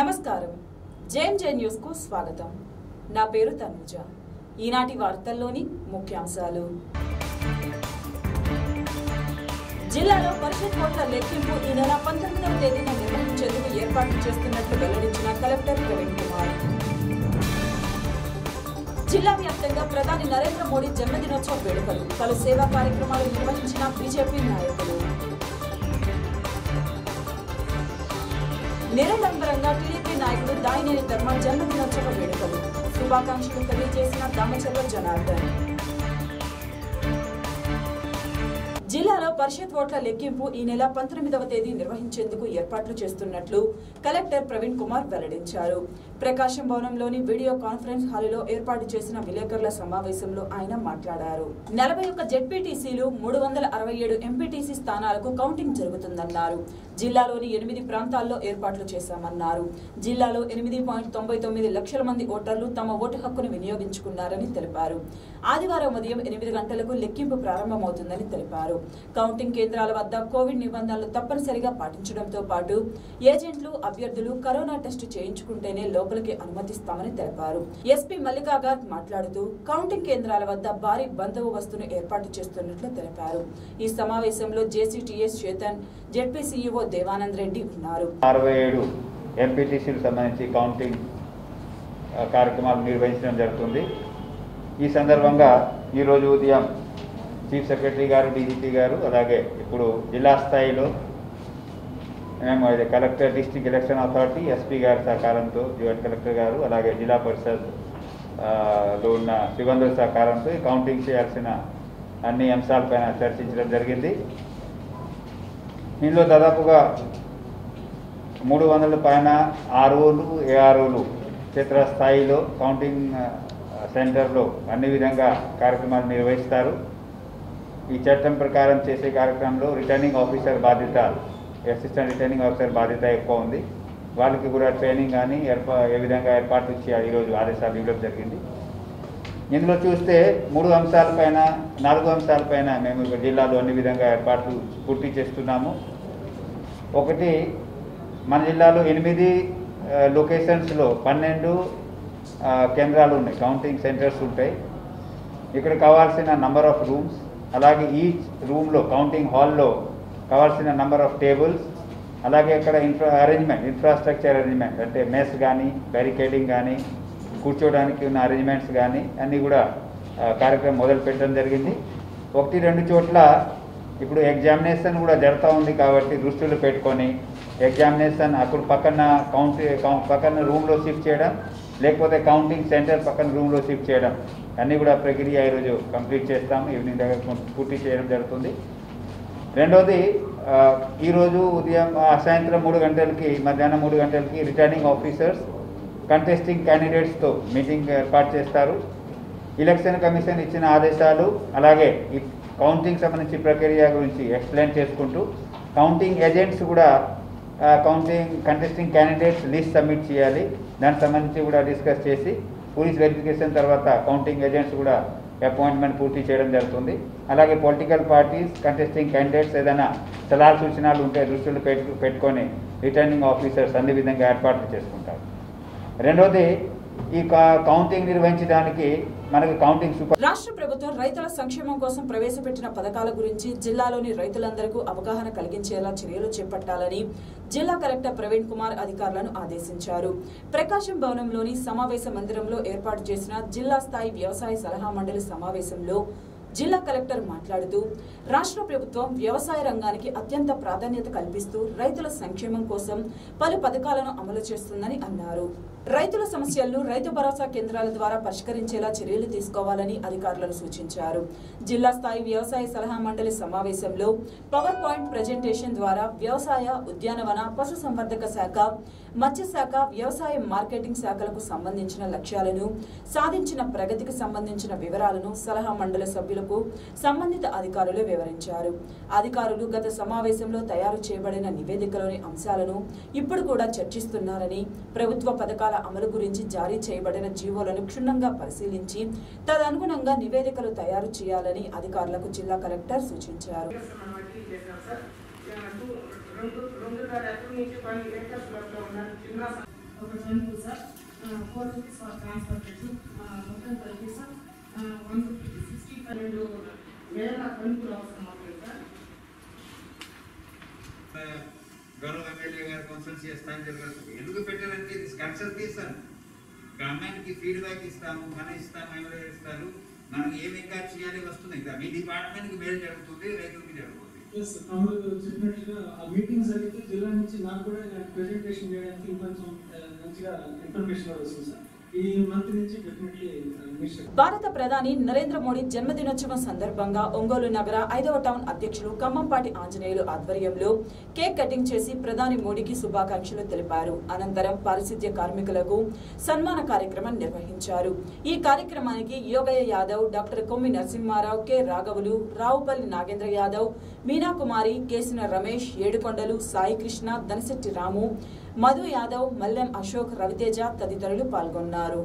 నమస్కారం JMJ news కు స్వాగతం నా పేరు తనుజ ఈనాటి వార్తల్లోని ముఖ్యాంశాలు జిల్లాలో పరిషత్ ఓట్ల లెక్కింపు ఈ నెల పంతొమ్మిదవ తేదీన నిర్వహించేందుకు ఏర్పాట్లు చేస్తున్నట్లు వెల్లడించిన కలెక్టర్ ప్రవీణ్ కుమార్ జిల్లా వ్యాప్తంగా ప్రధాని నరేంద్ర మోడీ జన్మదినోత్సవ వేడుకలు పలు సేవా కార్యక్రమాలు నిర్వహించిన బీజేపీ నాయకులు నిరాడంబరంగా టీడీపీ నాయకుడు దాయినేని ధర్మ జన్మదినోత్సవ వేడుకలు శుభాకాంక్షలు తెలియజేసిన దామచర్ల జనార్దన్ జిల్లాలో పరిషత్ ఓట్ల లెక్కింపు ఈ నెల పంతొమ్మిదవ తేదీ నిర్వహించేందుకు ఏర్పాట్లు చేస్తున్నట్లు కలెక్టర్ ప్రవీణ్ కుమార్ వెల్లడించారు ప్రకాశం భవనంలోని వీడియో కాన్ఫరెన్స్ హాలులో ఏర్పాటు చేసిన విలేకరుల సమావేశంలో ఆయన మాట్లాడారు నలభై ఒక్క జెడ్పీటీసీలు మూడు వందల అరవై ఏడు ఎంపీటీసీ స్థానాలకు కౌంటింగ్ జరుగుతుందన్నారు జిల్లాలోని ఎనిమిది ప్రాంతాల్లో ఏర్పాట్లు చేశామన్నారు జిల్లాలో ఎనిమిది పాయింట్ తొంభై తొమ్మిది లక్షల మంది ఓటర్లు తమ ఓటు హక్కును వినియోగించుకున్నారని తెలిపారు ఆదివారం ఉదయం ఎనిమిది గంటలకు లెక్కింపు ప్రారంభమవుతుందని తెలిపారు కౌంటింగ్ కేంద్రాల వద్ద కోవిడ్ నిబంధనలు తప్పనిసరిగా పాటించడంతో పాటు ఏజెంట్లు అభ్యర్థులు కరోనా టెస్టు చేయించుకుంటేనే లోపలికి అనుమతిస్తామని తెలిపారు ఎస్పీ మల్లికా గార్గ్ మాట్లాడుతూ కౌంటింగ్ కేంద్రాల వద్ద భారీ బందోబస్తును ఏర్పాటు చేస్తున్నట్లు తెలిపారు ఈ సమావేశంలో JCTS Chetan ZP CEO Devanand Reddy ఉన్నారు అరవై ఏడు ఎంపీటీసీలకు సంబంధించి కౌంటింగ్ ఆ, కార్యక్రమాలు నిర్వహించడం జరుగుతుంది ఈ సందర్భంగా ఈరోజు ఉదయం చీఫ్ సెక్రటరీ గారు డీజీపీ గారు అలాగే ఇప్పుడు జిల్లా స్థాయిలో మేము అది collector district election authority SP గారి సహకారంతో జాయింట్ కలెక్టర్ గారు అలాగే జిల్లా పరిషత్ ఆ, లో ఉన్న సిబ్బందుల సహకారంతో ఈ కౌంటింగ్ చేయాల్సిన అన్ని అంశాలపైన చర్చించడం జరిగింది ఇందులో దాదాపుగా మూడు వందల పైన ఆర్ఓలు ఏఆర్ఓలు క్షేత్రస్థాయిలో కౌంటింగ్ ఆ, సెంటర్లో అన్ని విధంగా కార్యక్రమాలు నిర్వహిస్తారు ఈ చట్టం ప్రకారం చేసే కార్యక్రమంలో రిటర్నింగ్ ఆఫీసర్ బాధ్యత అసిస్టెంట్ రిటర్నింగ్ ఆఫీసర్ బాధ్యత ఎక్కువ ఉంది వాళ్ళకి కూడా ట్రైనింగ్ కానీ ఏర్పా ఏ విధంగా ఏర్పాటు చేయాలి ఈరోజు ఆదేశాలు ఇవ్వడం జరిగింది ఇందులో చూస్తే మూడు అంశాలపైన నాలుగు అంశాలపైన మేము ఇక్కడ జిల్లాలో అన్ని విధంగా ఏర్పాట్లు పూర్తి చేస్తున్నాము ఒకటి మన జిల్లాలో ఎనిమిది ఆ, లొకేషన్స్లో పన్నెండు ఆ, కేంద్రాలు ఉన్నాయి కౌంటింగ్ సెంటర్స్ ఉంటాయి ఇక్కడ కావాల్సిన నంబర్ ఆఫ్ రూమ్స్ అలాగే ఈచ్ రూమ్లో కౌంటింగ్ హాల్లో కావాల్సిన నంబర్ ఆఫ్ టేబుల్స్ అలాగే ఇక్కడ ఇన్ఫ్రా అరేంజ్మెంట్ ఇన్ఫ్రాస్ట్రక్చర్ అరేంజ్మెంట్ అంటే మెస్ కానీ బ్యారికేడింగ్ కానీ కూర్చోవడానికి ఉన్న అరేంజ్మెంట్స్ కానీ అన్నీ కూడా ఆ, కార్యక్రమం మొదలు పెట్టడం జరిగింది ఒకటి రెండు చోట్ల ఇప్పుడు ఎగ్జామినేషన్ కూడా జరుగుతూ ఉంది కాబట్టి దృష్టిలో పెట్టుకొని ఎగ్జామినేషన్ అక్కడ పక్కన కౌంట్ కౌ- పక్కన రూమ్లో షిఫ్ట్ చేయడం లేకపోతే కౌంటింగ్ సెంటర్ పక్కన రూమ్లో షిఫ్ట్ చేయడం అన్నీ కూడా ప్రక్రియ ఈరోజు కంప్లీట్ చేస్తాము ఈవినింగ్ దగ్గర పూర్తి- పూర్తి చేయడం జరుగుతుంది రెండోది ఆ, ఈరోజు ఉదయం ఆ, సాయంత్రం మూడు గంటలకి మధ్యాహ్నం మూడు గంటలకి రిటర్నింగ్ ఆఫీసర్స్ కంటెస్టింగ్ క్యాండిడేట్స్తో మీటింగ్ ఏర్పాటు చేస్తారు ఎలక్షన్ కమిషన్ ఇచ్చిన ఆదేశాలు అలాగే ఈ కౌంటింగ్ సంబంధించి ప్రక్రియ గురించి ఎక్స్ప్లెయిన్ చేసుకుంటూ కౌంటింగ్ ఏజెంట్స్ కూడా ఆ, counting contesting candidates list submit చేయాలి దానికి సంబంధించి కూడా డిస్కస్ చేసి పోలీస్ వెరిఫికేషన్ తర్వాత కౌంటింగ్ ఏజెంట్స్ కూడా అపాయింట్మెంట్ పూర్తి చేయడం జరుగుతుంది అలాగే పొలిటికల్ పార్టీస్ కంటెస్టింగ్ క్యాండిడేట్స్ ఏదైనా సలహా సూచనలు ఉంటే దృష్టిలో పెట్టు పెట్టుకొని రిటర్నింగ్ ఆఫీసర్స్ అన్ని విధంగా ఏర్పాట్లు చేసుకుంటారు రెండోది ఈ కా- కౌంటింగ్ నిర్వహించడానికి మనకు కౌంటింగ్ సూపర్ రాష్ట్ర ప్రభుత్వం రైతుల సంక్షేమం కోసం ప్రవేశపెట్టిన పథకాల గురించి జిల్లాలోని రైతులందరికీ అవగాహన కలిగించేలా చర్యలు చేపట్టాలని జిల్లా కలెక్టర్ ప్రవీణ్ కుమార్ అధికారులను ఆదేశించారు ప్రకాశం భవనంలోని సమావేశ మందిరంలో ఏర్పాటు చేసిన జిల్లా స్థాయి వ్యవసాయ సలహా మండలి సమావేశంలో జిల్లా కలెక్టర్ మాట్లాడుతూ రాష్ట్ర ప్రభుత్వం వ్యవసాయ రంగానికి అత్యంత ప్రాధాన్యత కల్పిస్తూ రైతుల సంక్షేమం కోసం పలు పథకాలను అమలు చేస్తుందని అన్నారు రైతుల సమస్యలను రైతు భరోసా కేంద్రాల ద్వారా పరిష్కరించేలా చర్యలు తీసుకోవాలని అధికారులను సూచించారు జిల్లా స్థాయి వ్యవసాయ సలహా మండలి సమావేశంలో పవర్ పాయింట్ ప్రజెంటేషన్ ద్వారా వ్యవసాయ ఉద్యానవన పశుసంవర్ధక శాఖ మత్స్య శాఖ వ్యవసాయ మార్కెటింగ్ శాఖలకు సంబంధించిన లక్ష్యాలను సాధించిన ప్రగతికి సంబంధించిన వివరాలను సలహా మండలి సభ్యులకు సంబంధిత అధికారులు వివరించారు అధికారులు గత సమావేశంలో తయారు చేయబడిన నివేదికలోని అంశాలను ఇప్పుడు కూడా చర్చిస్తున్నారని ప్రభుత్వ పథకాల అమలు గురించి జారీ చేయబడిన జీవోలను క్షుణ్ణంగా పరిశీలించి తదనుగుణంగా నివేదికలు తయారు చేయాలని అధికారులకు జిల్లా కలెక్టర్ సూచించారు మనకి చేశాం సార్ నాకు రెండు రెండున్నర ఎకరం నుంచి పన్నెండు ఏకర్స్ లో ఉన్న చిన్న ఒక టన్కు sir four rupees for transportation మొత్తం కలిపి సార్ వన్ రూపీ సిక్స్టీ రెండు వేల టన్నులు అవసరం అవుతుంది సార్ గౌరవ ఎమ్మెల్యే గారు కన్సల్ట్ చేస్తాను జరగదు ఎందుకు పెట్టారంటే ఇది కన్సల్టేషన్ గవర్నమెంట్కి ఫీడ్బ్యాక్ ఇస్తాము మన ఇస్తాము ఎవరు ఇస్తారు మనం ఏం ఇంకా చేయాలి వస్తున్నాయి కదా మీ డిపార్ట్మెంట్కి మేలు జరుగుతుంది రైతులకి జరుగుతుంది ఎస్ తమ్ముడు చెప్పినట్లుగా ఆ మీటింగ్ జరిగితే జిల్లా నుంచి నాకు కూడా ప్రెజెంటేషన్ చేయడానికి ఇంకొంచెం ఆ, మంచిగా ఇన్ఫర్మేషన్ కూడా వస్తుంది సార్ ఈ మంత్ నుంచి డెఫినెట్లీ మినిస్టర్ భారత ప్రధాని నరేంద్ర మోడీ జన్మదినోత్సవం సందర్భంగా ఒంగోలు నగర ఐదవ టౌన్ అధ్యక్షులు ఖమ్మంపాటి ఆంజనేయులు ఆధ్వర్యంలో కేక్ కటింగ్ చేసి ప్రధాని మోడీకి శుభాకాంక్షలు తెలిపారు అనంతరం పారిశుద్ధ్య కార్మికులకు సన్మాన కార్యక్రమం నిర్వహించారు ఈ కార్యక్రమానికి యోగయ్య యాదవ్ డాక్టర్ కొమ్మి నరసింహారావు కె రాఘవులు రావుపల్లి నాగేంద్ర యాదవ్ మీనాకుమారి కేసిన రమేష్ ఏడుకొండలు సాయి కృష్ణ దనశెట్టి రాము మధు యాదవ్ మల్లెం అశోక్ రవితేజ తదితరులు పాల్గొన్నారు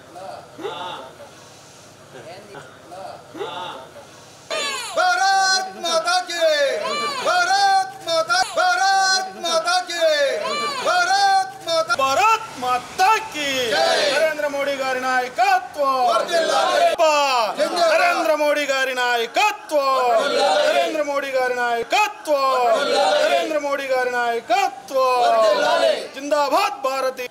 भारत माता की भारत माता भारत माता की भारत माता భారత్ మాతా కి నరేంద్ర మోడీ గారి నాయకత్వం నరేంద్ర మోడీ గారి నాయకత్వం నరేంద్ర మోడీ గారి నాయకత్వం నరేంద్ర మోడీ గారి నాయకత్వం జిందాబాద్ భారతి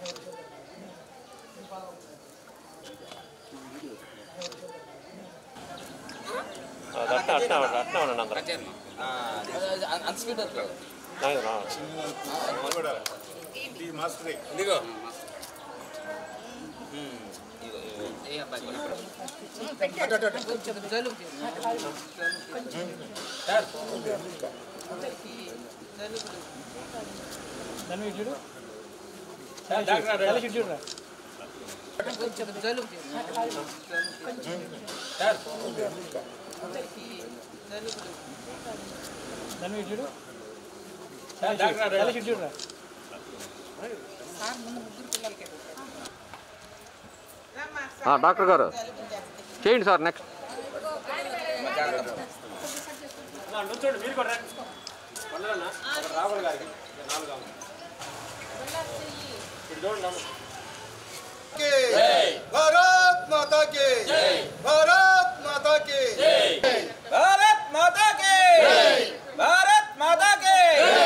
డాక్టర్ గారు చేయండి సార్ నెక్స్ట్ की भारत माता की भारत माता की भारत माता की भारत माता की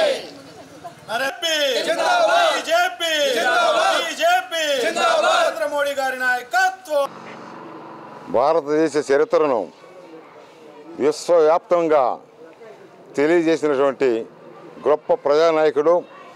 జిందాబాద్. బీజేపీ జిందాబాద్. బీజేపీ జిందాబాద్. నరేంద్ర మోడీ గారి నాయకత్వం భారతదేశ చరిత్రను విశ్వవ్యాప్తంగా తెలియజేసినటువంటి గొప్ప ప్రజానాయకుడు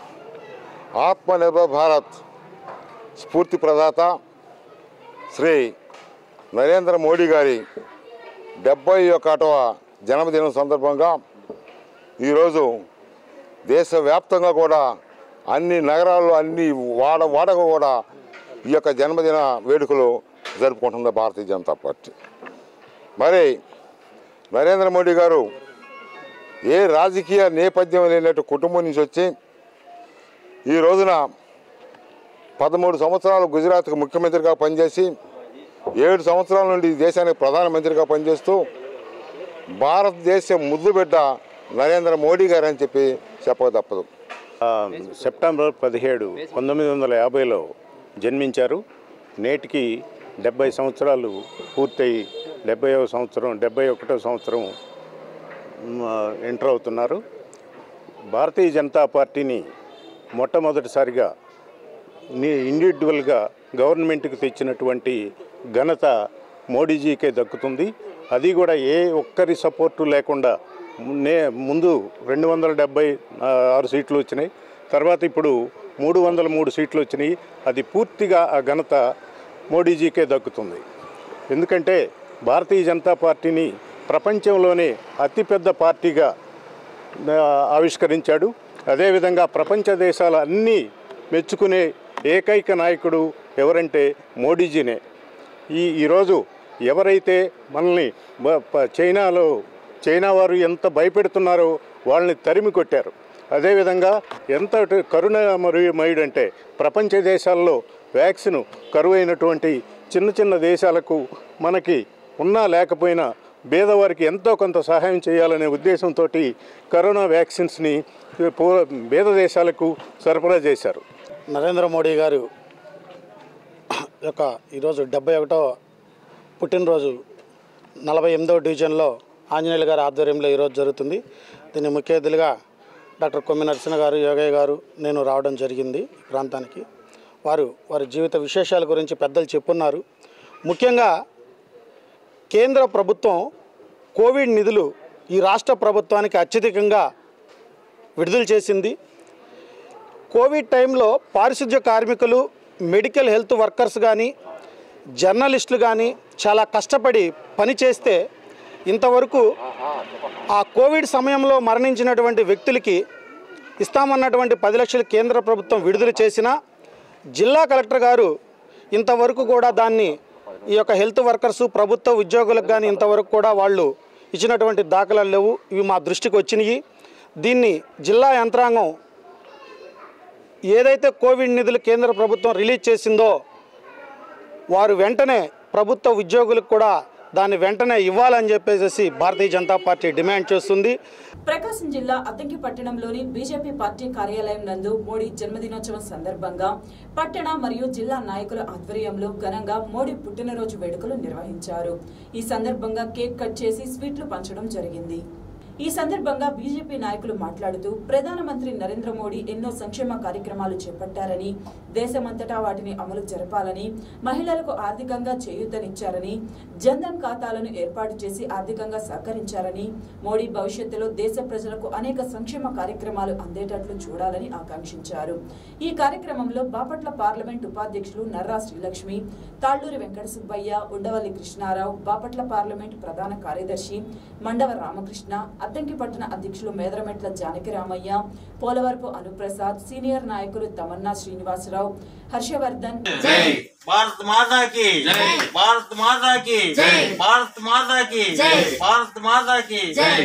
ఆత్మనిర్భర్ భారత్ స్ఫూర్తి ప్రదాత శ్రీ నరేంద్ర మోడీ గారి డెబ్బై ఒకటవ జన్మదినం సందర్భంగా ఈరోజు దేశవ్యాప్తంగా కూడా అన్ని నగరాల్లో అన్ని వాడ వాడకు కూడా ఈ యొక్క జన్మదిన వేడుకలు జరుపుకుంటుంది భారతీయ జనతా పార్టీ మరి నరేంద్ర మోడీ గారు ఏ రాజకీయ నేపథ్యం లేనట్టు కుటుంబం నుంచి వచ్చి ఈ రోజున పదమూడు సంవత్సరాలు గుజరాత్కు ముఖ్యమంత్రిగా పనిచేసి ఏడు సంవత్సరాల నుండి ఈ దేశానికి ప్రధానమంత్రిగా పనిచేస్తూ భారతదేశ ముద్దు బిడ్డ నరేంద్ర మోడీ గారు అని చెప్పి చెప్పక తప్పదు సెప్టెంబర్ పదిహేడు పంతొమ్మిది వందల యాభైలో జన్మించారు నేటికి డెబ్బై సంవత్సరాలు పూర్తయి డెబ్బైవ సంవత్సరం డెబ్బై ఒకటో సంవత్సరం మ్, ఎంటర్ అవుతున్నారు భారతీయ జనతా పార్టీని మొట్టమొదటిసారిగా ని ఇండివిజువల్గా గవర్నమెంట్కి తెచ్చినటువంటి ఘనత మోడీజీకే దక్కుతుంది అది కూడా ఏ ఒక్కరి సపోర్టు లేకుండా నే ముందు రెండు వందల డెబ్బై ఆరు సీట్లు వచ్చినాయి తర్వాత ఇప్పుడు మూడు వందల మూడు సీట్లు వచ్చినాయి అది పూర్తిగా ఆ ఘనత మోడీజీకే దక్కుతుంది ఎందుకంటే భారతీయ జనతా పార్టీని ప్రపంచంలోనే అతిపెద్ద పార్టీగా ఆ, ఆవిష్కరించాడు అదేవిధంగా ప్రపంచ దేశాల అన్నీ మెచ్చుకునే ఏకైక నాయకుడు ఎవరంటే మోడీజీనే ఈ ఈరోజు ఎవరైతే మనల్ని బ- ప- చైనాలో చైనా వారు ఎంత భయపెడుతున్నారో వాళ్ళని తరిమి కొట్టారు అదేవిధంగా ఎంత కరుణ మరుమయుడు అంటే ప్రపంచ దేశాల్లో వ్యాక్సిన్ కరువైనటువంటి చిన్న చిన్న దేశాలకు మనకి ఉన్నా లేకపోయినా పేదవారికి ఎంతో కొంత సహాయం చేయాలనే ఉద్దేశంతో కరోనా వ్యాక్సిన్స్ని పూ- పేద దేశాలకు సరఫరా చేశారు నరేంద్ర మోడీ గారు యొక్క ఈరోజు డెబ్బై ఒకటో పుట్టినరోజు నలభై ఎనిమిదవ డివిజన్లో ఆంజనేయులు గారి ఆధ్వర్యంలో ఈరోజు జరుగుతుంది దీని ముఖ్య అతిథిగా డాక్టర్ కొమ్మి నరసింహ గారు యోగయ్య గారు నేను రావడం జరిగింది ఈ ప్రాంతానికి వారు వారి జీవిత విశేషాల గురించి పెద్దలు చెప్పున్నారు ముఖ్యంగా కేంద్ర ప్రభుత్వం కోవిడ్ నిధులు ఈ రాష్ట్ర ప్రభుత్వానికి అత్యధికంగా విడుదల చేసింది కోవిడ్ టైంలో పారిశుద్ధ్య కార్మికులు మెడికల్ హెల్త్ వర్కర్స్ కానీ జర్నలిస్టులు కానీ చాలా కష్టపడి పనిచేస్తే ఇంతవరకు ఆ కోవిడ్ సమయంలో మరణించినటువంటి వ్యక్తులకి ఇస్తామన్నటువంటి పది లక్షలు కేంద్ర ప్రభుత్వం విడుదల చేసినా జిల్లా కలెక్టర్ గారు ఇంతవరకు కూడా దాన్ని ఈ యొక్క హెల్త్ వర్కర్స్ ప్రభుత్వ ఉద్యోగులకు కానీ ఇంతవరకు కూడా వాళ్ళు ఇచ్చినటువంటి దాఖలాలు లేవు ఇవి మా దృష్టికి వచ్చినాయి దీన్ని జిల్లా యంత్రాంగం ఏదైతే కోవిడ్ నిధులు కేంద్ర ప్రభుత్వం రిలీజ్ చేసిందో వారు వెంటనే ప్రభుత్వ ఉద్యోగులకు కూడా దాన్ని వెంటనే ఇవ్వాలని చెప్పేసి భారతీయ జనతా పార్టీ డిమాండ్ చేస్తుంది ప్రకాశం జిల్లా అద్దంకి పట్టణంలోని బీజేపీ పార్టీ కార్యాలయం నందు మోడీ జన్మదినోత్సవం సందర్భంగా పట్టణ మరియు జిల్లా నాయకుల ఆధ్వర్యంలో ఘనంగా మోడీ పుట్టినరోజు వేడుకలు నిర్వహించారు ఈ సందర్భంగా కేక్ కట్ చేసి స్వీట్లు పంచడం జరిగింది ఈ సందర్భంగా బీజేపీ నాయకులు మాట్లాడుతూ ప్రధానమంత్రి నరేంద్ర మోడీ ఎన్నో సంక్షేమ కార్యక్రమాలు చేపట్టారని దేశమంతటా వాటిని అమలు జరపాలని మహిళలకు ఆర్థికంగా చేయూతనిచ్చారని జన్ధన్ ఖాతాలను ఏర్పాటు చేసి ఆర్థికంగా సహకరించారని మోడీ భవిష్యత్తులో దేశ ప్రజలకు అనేక సంక్షేమ కార్యక్రమాలు అందేటట్లు చూడాలని ఆకాంక్షించారు ఈ కార్యక్రమంలో బాపట్ల పార్లమెంట్ ఉపాధ్యక్షులు నర్రా శ్రీలక్ష్మి తాళ్లూరి వెంకట సుబ్బయ్య ఉండవల్లి కృష్ణారావు బాపట్ల పార్లమెంట్ ప్రధాన కార్యదర్శి మండవ రామకృష్ణ అద్దంకి పట్టణ అధ్యక్షులు మేదరమెట్ల జానకి రామయ్య పోలవరపు అనుప్రసాద్ సీనియర్ నాయకులు తమన్నా శ్రీనివాసరావు హర్షవర్ధన్ భారత్ మాతా కి భారత్ మాతా కి భారత్ మాతా కి భారత్ మాతా కి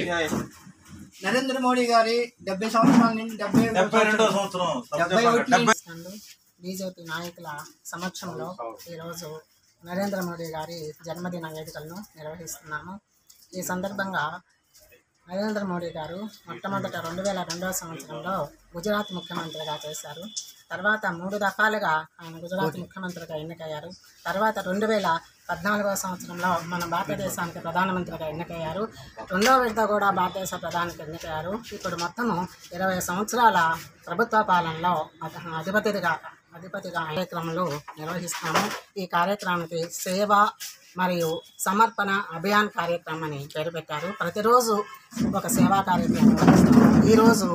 నరేంద్ర మోడీ గారి డెబ్బై సంవత్సరాల నుంచి డెబ్బై డెబ్బై రెండో సంవత్సరం. డెబ్బై ఒకటి డెబ్బై- బీజేపీ నాయకుల సమక్షంలో ఈరోజు నరేంద్ర మోడీ గారి జన్మదిన వేడుకలను నిర్వహిస్తున్నాము ఈ సందర్భంగా నరేంద్ర మోడీ గారు మొట్టమొదట రెండు వేల రెండవ సంవత్సరంలో గుజరాత్ ముఖ్యమంత్రిగా చేశారు తర్వాత మూడు దఫాలుగా ఆయన గుజరాత్ ముఖ్యమంత్రిగా ఎన్నికయ్యారు తర్వాత రెండు వేల పద్నాలుగవ సంవత్సరంలో మన భారతదేశానికి ప్రధానమంత్రిగా ఎన్నికయ్యారు రెండవ విడత కూడా భారతదేశ ప్రధానికి ఎన్నికయ్యారు ఇప్పుడు మొత్తము ఇరవై సంవత్సరాల ప్రభుత్వ పాలనలో అత- అధిపతిగా అధిపతిగా కార్యక్రమాలు నిర్వహిస్తున్నాము ఈ కార్యక్రమానికి సేవ మరియు సమర్పణ అభియాన్ కార్యక్రమం అని పేరు పెట్టారు ప్రతిరోజు ఒక సేవా కార్యక్రమం నిర్వహిస్తాము ఈరోజు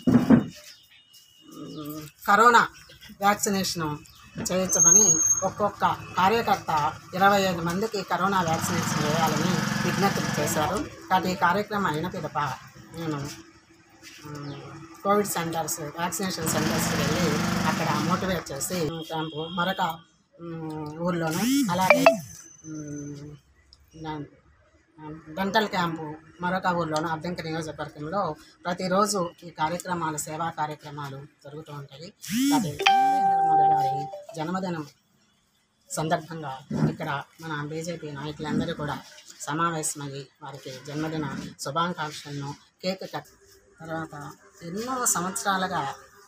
మ్, కరోనా వ్యాక్సినేషన్ చేయించమని ఒక్కొక్క కార్యకర్త ఇరవై ఐదు మందికి కరోనా వ్యాక్సినేషన్ వేయాలని విజ్ఞప్తి చేశారు కాబట్టి ఈ కార్యక్రమం అయిన పిదప నేను మ్, కోవిడ్ సెంటర్స్ వ్యాక్సినేషన్ సెంటర్స్కి వెళ్ళి అక్కడ మోటివేట్ చేసి క్యాంపు మరొక మ్, ఊర్లోను అలాగే మ్, నా- డెంటల్ క్యాంపు మరొక ఊర్లోను అద్దెంకి నియోజకవర్గంలో ప్రతిరోజు ఈ కార్యక్రమాలు సేవా కార్యక్రమాలు జరుగుతూ ఉంటాయి అది నరేంద్ర మోడీ గారి జన్మదినం సందర్భంగా ఇక్కడ మన బీజేపీ నాయకులందరూ కూడా సమావేశమయ్యి వారికి జన్మదిన శుభాకాంక్షలను కేక్ కట్ తర్వాత ఎన్నో సంవత్సరాలుగా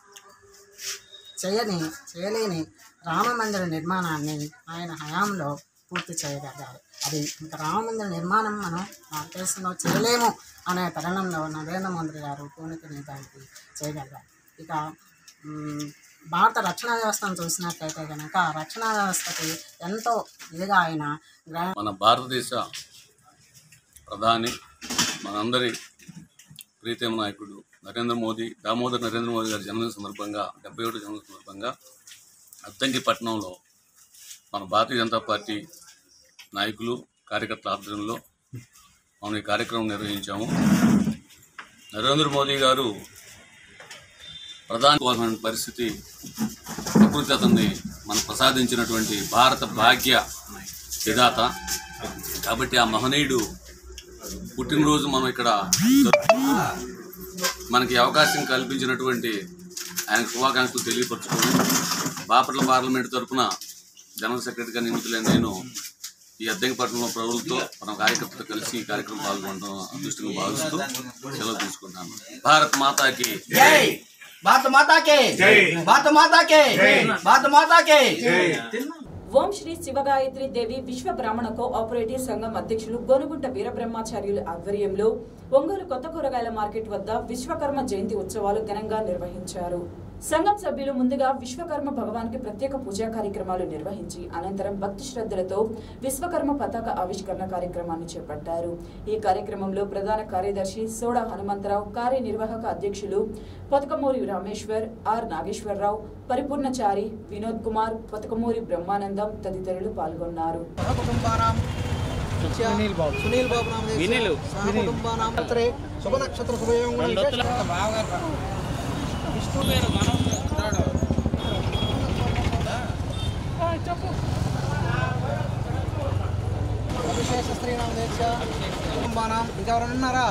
చేయని చేయలేని రామ మందిర నిర్మాణాన్ని ఆయన హయాంలో పూర్తి చేయగలిగారు అది ఇంకా రామ మందిర నిర్మాణం మనం భారతదేశంలో చేయలేము అనే తరుణంలో నరేంద్ర మోదీ గారు పూనుకునే దానికి చేయగలిగారు ఇక మ్, భారత రక్షణ వ్యవస్థను చూసినట్లయితే కనుక రక్షణ వ్యవస్థకి ఎంతో ఇదిగా ఆయన గ్రా మన భారతదేశ ప్రధాని మనందరి ప్రీతమ నాయకుడు నరేంద్ర మోదీ దామోదర్ నరేంద్ర మోదీ గారి జన్మదిన సందర్భంగా డెబ్బై ఒకటి జన్మదిన సందర్భంగా అద్దంకి పట్టణంలో మన భారతీయ జనతా పార్టీ నాయకులు కార్యకర్తల ఆధ్వర్యంలో మనం ఈ కార్యక్రమం నిర్వహించాము నరేంద్ర మోదీ గారు ప్రధాని కోసమైన పరిస్థితి ప్రకృతి అతన్ని మనం ప్రసాదించినటువంటి భారత భాగ్య విధాత కాబట్టి ఆ మహనీయుడు పుట్టినరోజు మనం ఇక్కడ జరుపుకుంటూ మనకి అవకాశం కల్పించినటువంటి ఆయనకు శుభాకాంక్షలు తెలియపరచుకొని బాపట్ల పార్లమెంట్ తరఫున జనరల్ సెక్రటరీగా నియమితులైన నేను ఈ అద్దెకపట్నంలో ప్రజలతో మన కార్యకర్తలతో కలిసి ఈ కార్యక్రమం పాల్గొనడం అదృష్టంగా భావిస్తూ సెలవు తీసుకుంటాను భారత్ మాతాకి జై భారత మాతాకే భారత మాతాకే భారత మాతాకే ఓం శ్రీ శివగాయత్రి దేవి విశ్వ బ్రాహ్మణ కోఆపరేటివ్ సంఘం అధ్యక్షులు గోనుగుంట వీరబ్రహ్మచార్యుల ఆధ్వర్యంలో ఒంగోలు కొత్త కూరగాయల మార్కెట్ వద్ద విశ్వకర్మ జయంతి ఉత్సవాలు ఘనంగా నిర్వహించారు సంఘం సభ్యులు ముందుగా విశ్వకర్మ భగవాన్కి ప్రత్యేక పూజా కార్యక్రమాలు నిర్వహించి అనంతరం భక్తి శ్రద్ధలతో విశ్వకర్మ పతాక ఆవిష్కరణ కార్యక్రమాన్ని చేపట్టారు ఈ కార్యక్రమంలో ప్రధాన కార్యదర్శి సోడా హనుమంతరావు కార్యనిర్వాహక అధ్యక్షులు పొతకమూరి రామేశ్వర్ ఆర్ నాగేశ్వరరావు పరిపూర్ణచారి వినోద్ కుమార్ పొతకమూరి బ్రహ్మానందం తదితరులు పాల్గొన్నారు సునీల్ బాబు సునీల్ బాబు నామ వినీల్ కుటుంబానాం శుభ నక్షత్ర శుభయోగం విష్ణు పేరు మనం అభిషేక స్త్రీనామ దీక్ష కుటుంబానాం ఇంకెవరైనా ఉన్నారా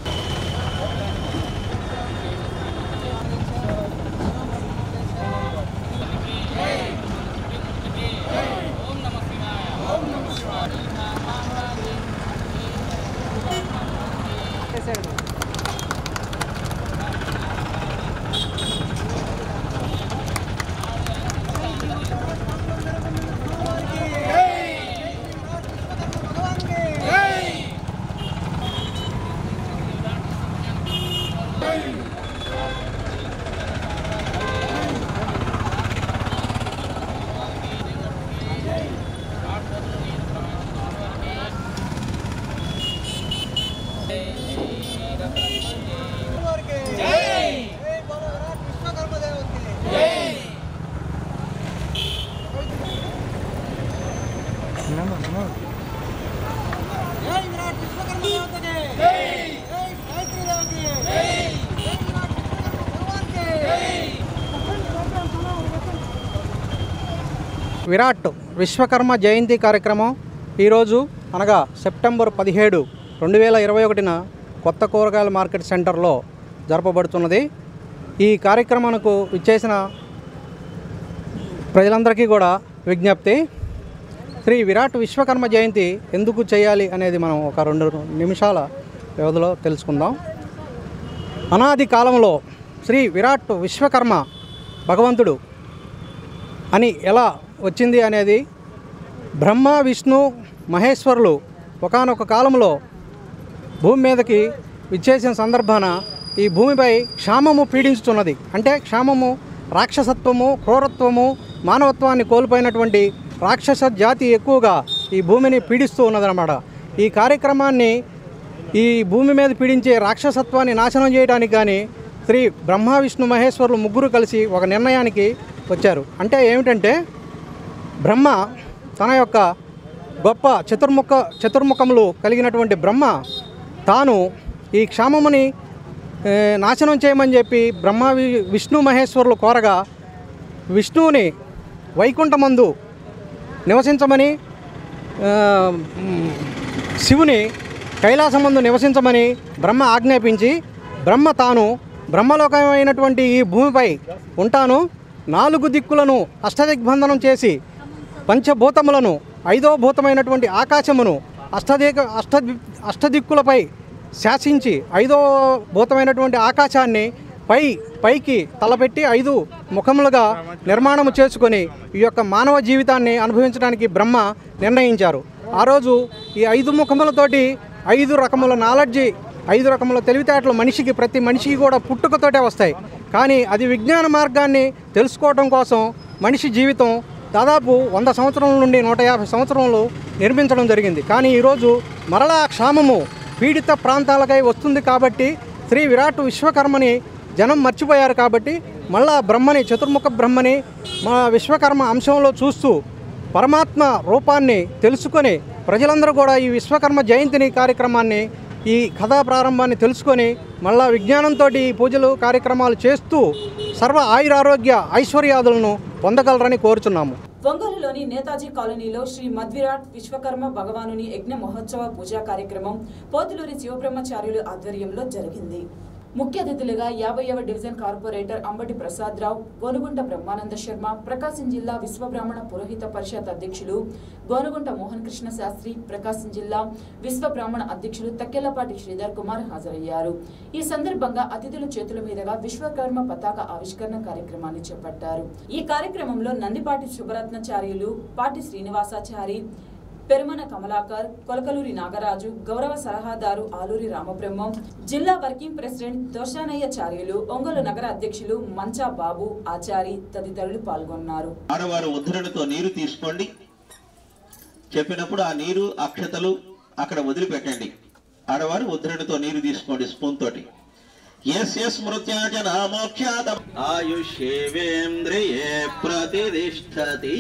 విరాట్ విశ్వకర్మ జయంతి కార్యక్రమం ఈరోజు అనగా సెప్టెంబర్ పదిహేడు రెండు వేల ఇరవై ఒకటిన కొత్త కూరగాయల మార్కెట్ సెంటర్లో జరపబడుతున్నది ఈ కార్యక్రమానికి ఇచ్చేసిన ప్రజలందరికీ కూడా విజ్ఞప్తి శ్రీ విరాట్ విశ్వకర్మ జయంతి ఎందుకు చేయాలి అనేది మనం ఒక రెండు నిమిషాల వ్యవధిలో తెలుసుకుందాం అనాది కాలంలో శ్రీ విరాట్ విశ్వకర్మ భగవంతుడు అని ఎలా వచ్చింది అనేది బ్రహ్మ విష్ణు మహేశ్వరులు ఒకానొక కాలంలో భూమి మీదకి విచ్చేసిన సందర్భాన ఈ భూమిపై క్షామము పీడించుతున్నది అంటే క్షామము రాక్షసత్వము క్రూరత్వము మానవత్వాన్ని కోల్పోయినటువంటి రాక్షస జాతి ఎక్కువగా ఈ భూమిని పీడిస్తూ ఉన్నదన్నమాట ఈ కార్యక్రమాన్ని ఈ భూమి మీద పీడించే రాక్షసత్వాన్ని నాశనం చేయడానికి కానీ శ్రీ బ్రహ్మ విష్ణు మహేశ్వరులు ముగ్గురు కలిసి ఒక నిర్ణయానికి వచ్చారు అంటే ఏమిటంటే బ్రహ్మ తన యొక్క గొప్ప చతుర్ముఖ చతుర్ముఖములు కలిగినటువంటి బ్రహ్మ తాను ఈ క్షామముని ఏ, నాశనం చేయమని చెప్పి బ్రహ్మ వి- విష్ణు మహేశ్వరులు కోరగా విష్ణువుని వైకుంఠమందు నివసించమని ఆ, మ్, శివుని కైలాసమందు నివసించమని బ్రహ్మ ఆజ్ఞాపించి బ్రహ్మ తాను బ్రహ్మలోకమైనటువంటి ఈ భూమిపై ఉంటాను నాలుగు దిక్కులను అష్టదిగ్బంధనం చేసి పంచభూతములను ఐదో భూతమైనటువంటి ఆకాశమును అష్టదిక్ అష్ట అష్టదిక్కులపై శాసించి ఐదో భూతమైనటువంటి ఆకాశాన్ని పై పైకి తలపెట్టి ఐదు ముఖములుగా నిర్మాణము చేసుకొని ఈ యొక్క మానవ జీవితాన్ని అనుభవించడానికి బ్రహ్మ నిర్ణయించారు ఆ రోజు ఈ ఐదు ముఖములతోటి ఐదు రకముల నాలెడ్జి ఐదు రకముల తెలివితేటలు మనిషికి ప్రతి మనిషికి కూడా పుట్టుకతోటే వస్తాయి కానీ అది విజ్ఞాన మార్గాన్ని తెలుసుకోవడం కోసం మనిషి జీవితం దాదాపు వంద సంవత్సరాల నుండి నూట యాభై సంవత్సరంలో నిర్మించడం జరిగింది కానీ ఈరోజు మరలా క్షామము పీడిత ప్రాంతాలకై వస్తుంది కాబట్టి శ్రీ విరాట్ విశ్వకర్మని జనం మర్చిపోయారు కాబట్టి మళ్ళా బ్రహ్మని చతుర్ముఖ బ్రహ్మని మా విశ్వకర్మ అంశంలో చూస్తూ పరమాత్మ రూపాన్ని తెలుసుకొని ప్రజలందరూ కూడా ఈ విశ్వకర్మ జయంతిని కార్యక్రమాన్ని ఈ కథా ప్రారంభాన్ని తెలుసుకొని మళ్ళా విజ్ఞానంతో ఈ పూజలు కార్యక్రమాలు చేస్తూ సర్వ ఆయురారోగ్య ఐశ్వర్యాదులను పొందగలరని కోరుచున్నాము ఒంగోలులోని నేతాజీ కాలనీలో శ్రీ మధ్విరాట్ విశ్వకర్మ భగవానుని యజ్ఞ మహోత్సవ పూజా కార్యక్రమం పోతులూరి శివబ్రహ్మచార్యులు ఆధ్వర్యంలో జరిగింది ముఖ్య అతిథులుగా యాభైవ డివిజన్ కార్పొరేటర్ అంబటి ప్రసాద్ రావు గోనుగుంట బ్రహ్మానంద శర్మ ప్రకాశం జిల్లా విశ్వబ్రాహ్మణ పురోహిత పరిషత్ అధ్యక్షులు గోనుగుంట మోహన్ కృష్ణ శాస్త్రి ప్రకాశం జిల్లా విశ్వబ్రాహ్మణ అధ్యక్షులు తక్కెళ్లపాటి శ్రీధర్ కుమార్ హాజరయ్యారు ఈ సందర్భంగా అతిథుల చేతుల మీదుగా విశ్వకర్మ పతాక ఆవిష్కరణ కార్యక్రమాన్ని చేపట్టారు ఈ కార్యక్రమంలో నందిపాటి శుభరత్నచార్యులు పాటి శ్రీనివాసాచారి పెరుమన కమలాకర్ కొలకలూరి నాగరాజు గౌరవ సలహాదారు ఆలూరి రామబ్రహ్మం జిల్లా వర్కింగ్ ప్రెసిడెంట్ దోషానయ్య చార్యులు ఒంగోలు నగర అధ్యక్షులు మంచా బాబు ఆచారి తదితరులు పాల్గొన్నారు ఆడవారు ఉద్ధరణతో నీరు తీసుకోండి చెప్పినప్పుడు ఆ నీరు అక్షతలు అక్కడ వదిలిపెట్టండి ఆడవారు ఉద్ధరణతో నీరు తీసుకోండి స్పూన్ తోటి యస్య స్మృత్యాజన మోక్షాద ఆయుష్యేవేంద్రియే ప్రతిష్టతి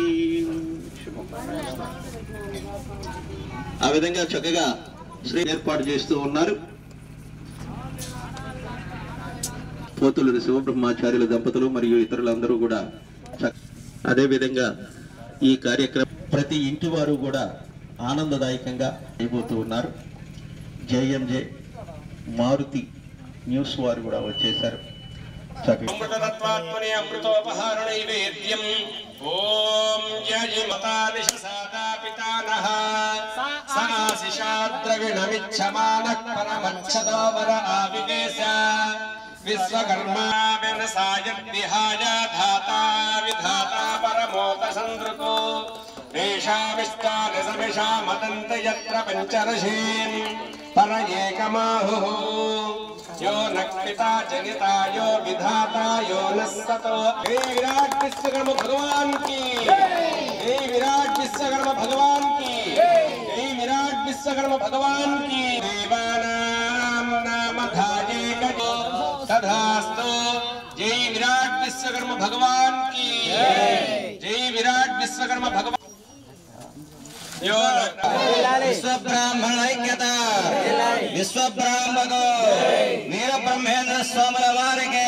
ఆ విధంగా చక్కగా శ్రీ ఏర్పాటు చేస్తూ ఉన్నారు పోతులూరి శివబ్రహ్మాచార్యుల దంపతులు మరియు ఇతరులందరూ కూడా చక్- అదే విధంగా ఈ కార్యక్రమం ప్రతి ఇంటి వారు కూడా ఆనందదాయకంగా అయిపోతూ ఉన్నారు జేఎంజే మారుతి న్యూస్ వారు కూడా వచ్చేశారు చక్కగా అమృతతత్వాత్మనే అమృతోపహార నైవేద్యం ఓం జయమతానిషసాదా పితానః సనాశిషాద్రవిణమిచ్చమానః పరమచ్చదో వర ఆవిదేశ విశ్వకర్మా వ్యవసాయద్విహాయ ధాతా విధాతా పరమోత సందృకో దేశావిష్కాని సమిషామదంత యత్ర పంచరశీం పర ఏకమాహుః यो न पिता जनिता यो विधाता यो न सतो हे विराट विश्वकर्म भगवान की हे विराट विश्वकर्म भगवान की हे विराट विश्वकर्म भगवान की देवानां नाम धाये गजो तथास्तु जय विराट विश्वकर्म भगवान की जय विराट विश्वकर्म भगवान यो విశ్వబ్రాహ్మణ ఐక్యత విశ్వబ్రాహ్మణు వీర బ్రహ్మేంద్ర స్వాముల వారికి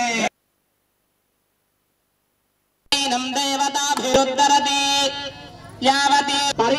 దేవతాభిరుద్ధరతి యావతి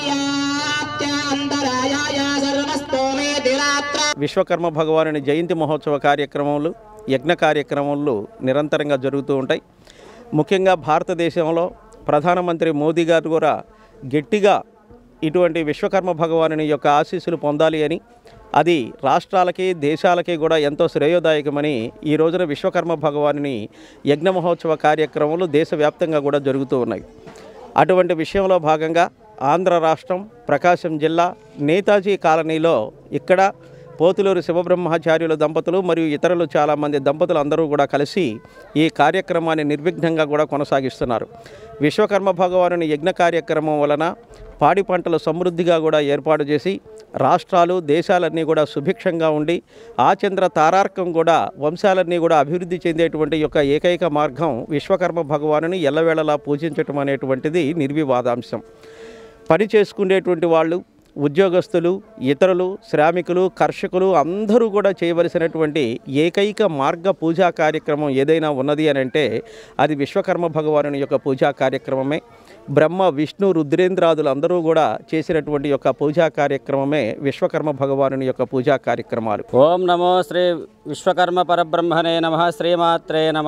పర్యాప్త్యాంతరాయాయ సర్వస్తోమేతి రాత్ర విశ్వకర్మ భగవానుని జయంతి మహోత్సవ కార్యక్రమాలు యజ్ఞ కార్యక్రమాలు నిరంతరంగా జరుగుతూ ఉంటాయి ముఖ్యంగా భారతదేశంలో ప్రధానమంత్రి మోదీ గారు కూడా గట్టిగా ఇటువంటి విశ్వకర్మ భగవానుని యొక్క ఆశీస్సులు పొందాలి అని అది రాష్ట్రాలకి దేశాలకి కూడా ఎంతో శ్రేయోదాయకమని ఈ రోజున విశ్వకర్మ భగవానుని యజ్ఞ మహోత్సవ కార్యక్రమాలు దేశవ్యాప్తంగా కూడా జరుగుతూ ఉన్నాయి అటువంటి విషయంలో భాగంగా ఆంధ్ర రాష్ట్రం ప్రకాశం జిల్లా నేతాజీ కాలనీలో ఇక్కడ పోతులూరు శివబ్రహ్మచార్యుల దంపతులు మరియు ఇతరులు చాలామంది దంపతులు అందరూ కూడా కలిసి ఈ కార్యక్రమాన్ని నిర్విఘ్నంగా కూడా కొనసాగిస్తున్నారు విశ్వకర్మ భగవానుని యజ్ఞ కార్యక్రమం వలన పాడి పంటలు సమృద్ధిగా కూడా ఏర్పాటు చేసి రాష్ట్రాలు దేశాలన్నీ కూడా సుభిక్షంగా ఉండి ఆచంద్ర తారార్కం కూడా వంశాలన్నీ కూడా అభివృద్ధి చెందేటువంటి యొక్క ఏకైక మార్గం విశ్వకర్మ భగవానుని ఎల్లవేళలా పూజించటం అనేటువంటిది నిర్వివాదాంశం పని చేసుకునేటువంటి వాళ్ళు ఉద్యోగస్తులు ఇతరులు శ్రామికులు కర్షకులు అందరూ కూడా చేయవలసినటువంటి ఏకైక మార్గ పూజా కార్యక్రమం ఏదైనా ఉన్నది అని అంటే అది విశ్వకర్మ భగవానుని యొక్క పూజా కార్యక్రమమే బ్రహ్మ విష్ణు రుద్రేంద్రాదులు అందరూ కూడా చేసినటువంటి యొక్క పూజా కార్యక్రమమే విశ్వకర్మ భగవానుని యొక్క పూజా కార్యక్రమాలు ఓం నమో శ్రీ విశ్వకర్మ పరబ్రహ్మణే నమ శ్రీమాత్రే నమ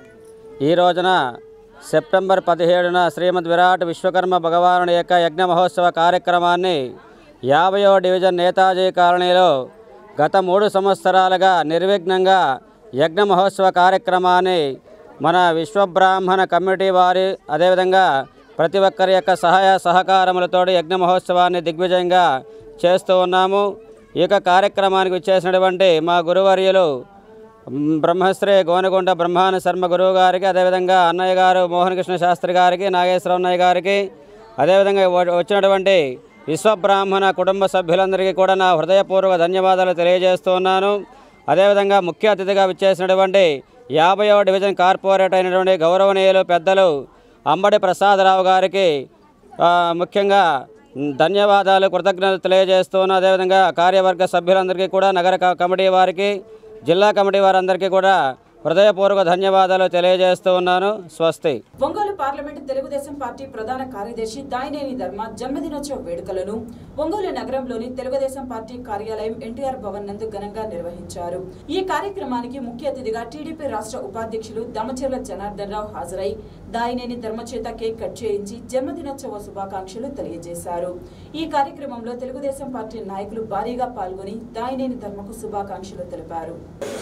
ఈ రోజున సెప్టెంబర్ పదిహేడున శ్రీమద్ విరాట్ విశ్వకర్మ భగవానుడి యొక్క యజ్ఞ మహోత్సవ కార్యక్రమాన్ని యాభయో డివిజన్ నేతాజీ కాలనీలో గత మూడు సంవత్సరాలుగా నిర్విఘ్నంగా యజ్ఞ మహోత్సవ కార్యక్రమాన్ని మన విశ్వబ్రాహ్మణ కమిటీ వారి అదేవిధంగా ప్రతి ఒక్కరి యొక్క సహాయ సహకారములతో యజ్ఞ మహోత్సవాన్ని దిగ్విజయంగా చేస్తూ ఉన్నాము ఈ యొక్క కార్యక్రమానికి వచ్చేసినటువంటి మా గురువర్యులు మ్, బ్రహ్మశ్రీ గోనగుంట బ్రహ్మాన శర్మ గురువు గారికి అదేవిధంగా అన్నయ్య గారు మోహన్ కృష్ణ శాస్త్రి గారికి నాగేశ్వర అన్నయ్య గారికి అదేవిధంగా వ- వచ్చినటువంటి విశ్వబ్రాహ్మణ కుటుంబ సభ్యులందరికీ కూడా నా హృదయపూర్వక ధన్యవాదాలు తెలియజేస్తున్నాను అదేవిధంగా ముఖ్య అతిథిగా విచ్చేసినటువంటి యాభైవ డివిజన్ కార్పొరేట్ అయినటువంటి గౌరవనీయులు పెద్దలు అంబడి ప్రసాదరావు గారికి ఆ, ముఖ్యంగా ధన్యవాదాలు కృతజ్ఞతలు తెలియజేస్తున్నాను అదేవిధంగా కార్యవర్గ సభ్యులందరికీ కూడా నగర క- కమిటీ వారికి జిల్లా కమిటీ వారందరికీ కూడా హృదయపూర్వక ధన్యవాదాలు తెలియజేస్తూ ఉన్నాను స్వస్తి ఒంగోలు పార్లమెంటు తెలుగుదేశం పార్టీ ప్రధాన కార్యదర్శి దాయినేని ధర్మ జన్మదినోత్సవ వేడుకలను ఒంగోలు నగరంలోని తెలుగుదేశం పార్టీ కార్యాలయం ఎన్టీఆర్ భవన్ నందు ఘనంగా నిర్వహించారు ఈ కార్యక్రమానికి ముఖ్య అతిథిగా టీడీపీ రాష్ట్ర ఉపాధ్యక్షులు దమచెర్ల జనార్దన్ రావు హాజరై దాయినేని ధర్మ చేత కేక్ కట్ చేయించి జన్మదినోత్సవ శుభాకాంక్షలు తెలియజేశారు ఈ కార్యక్రమంలో తెలుగుదేశం పార్టీ నాయకులు భారీగా పాల్గొని దాయినేని ధర్మకు శుభాకాంక్షలు తెలిపారు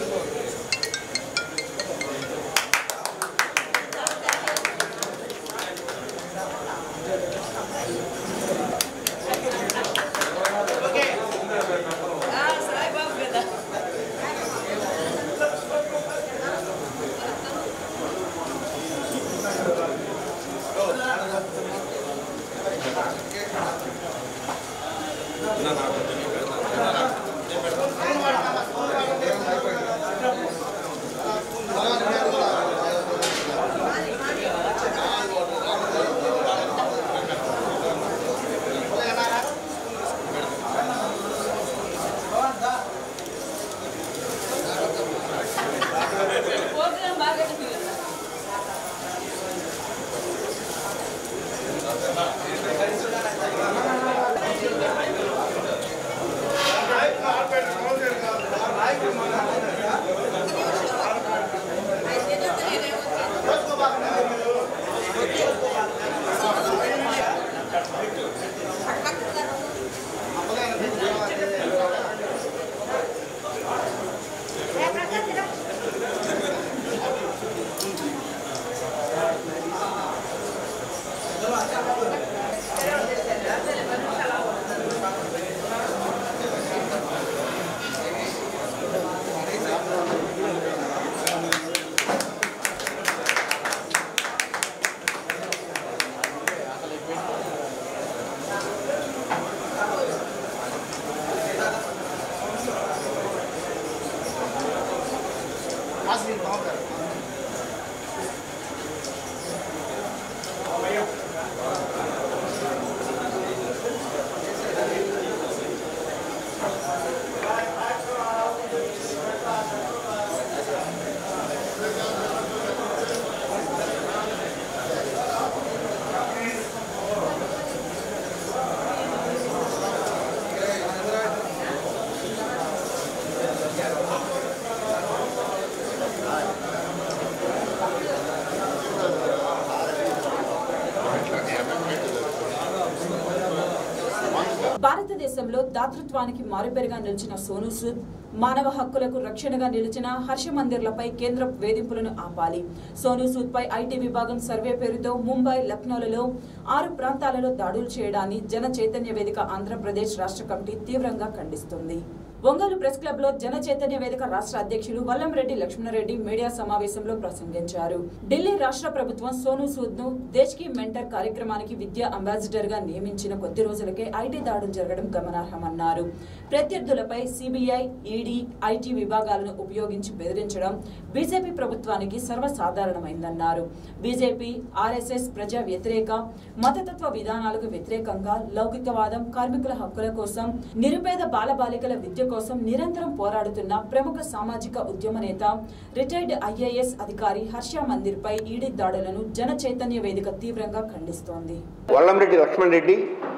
భారతదేశంలో దాతృత్వానికి మారుపేరుగా నిలిచిన సోను సూద్ మానవ హక్కులకు రక్షణగా నిలిచిన హర్ష మందిర్లపై కేంద్ర వేధింపులను ఆపాలి సోను సూద్ పై ఐటీ విభాగం సర్వే పేరుతో ముంబై లక్నోలలో ఆరు ప్రాంతాలలో దాడులు చేయడాన్ని జన చైతన్య వేదిక ఆంధ్రప్రదేశ్ రాష్ట్ర కమిటీ తీవ్రంగా ఖండిస్తుంది ఒంగోలు ప్రెస్ క్లబ్ లో జన చైతన్య వేదిక రాష్ట్ర అధ్యక్షులు వల్లంరెడ్డి లక్ష్మణరెడ్డి మీడియా సమావేశంలో ప్రసంగించారు ఢిల్లీ రాష్ట్ర ప్రభుత్వం సోను సూద్ ను దేశ్ కి మెంటర్ కార్యక్రమానికి విద్యా అంబాసిడర్ గా నియమించిన కొద్ది రోజులకే ఐటీ దాడులు జరగడం గమనార్హమన్నారు ప్రత్యర్థులపై సిబిఐ ఈడీ ఐటీ విభాగాలను ఉపయోగించి బెదిరించడం బీజేపీ ప్రభుత్వానికి సర్వసాధారణమైందన్నారు బీజేపీ ఆర్ఎస్ఎస్ ప్రజా వ్యతిరేక మతతత్వ విధానాలకు వ్యతిరేకంగా లౌకికవాదం కార్మికుల హక్కుల కోసం నిరుపేద బాలబాలికల విద్య కోసం నిరంతరం పోరాడుతున్న ప్రముఖ సామాజిక ఉద్యమ నేత రిటైర్డ్ ఐఏఎస్ అధికారి హర్ష మందిర్ పై ఈడీ దాడులను జన చైతన్య వేదిక తీవ్రంగా ఖండిస్తోంది వల్లంరెడ్డి లక్ష్మణ్ రెడ్డి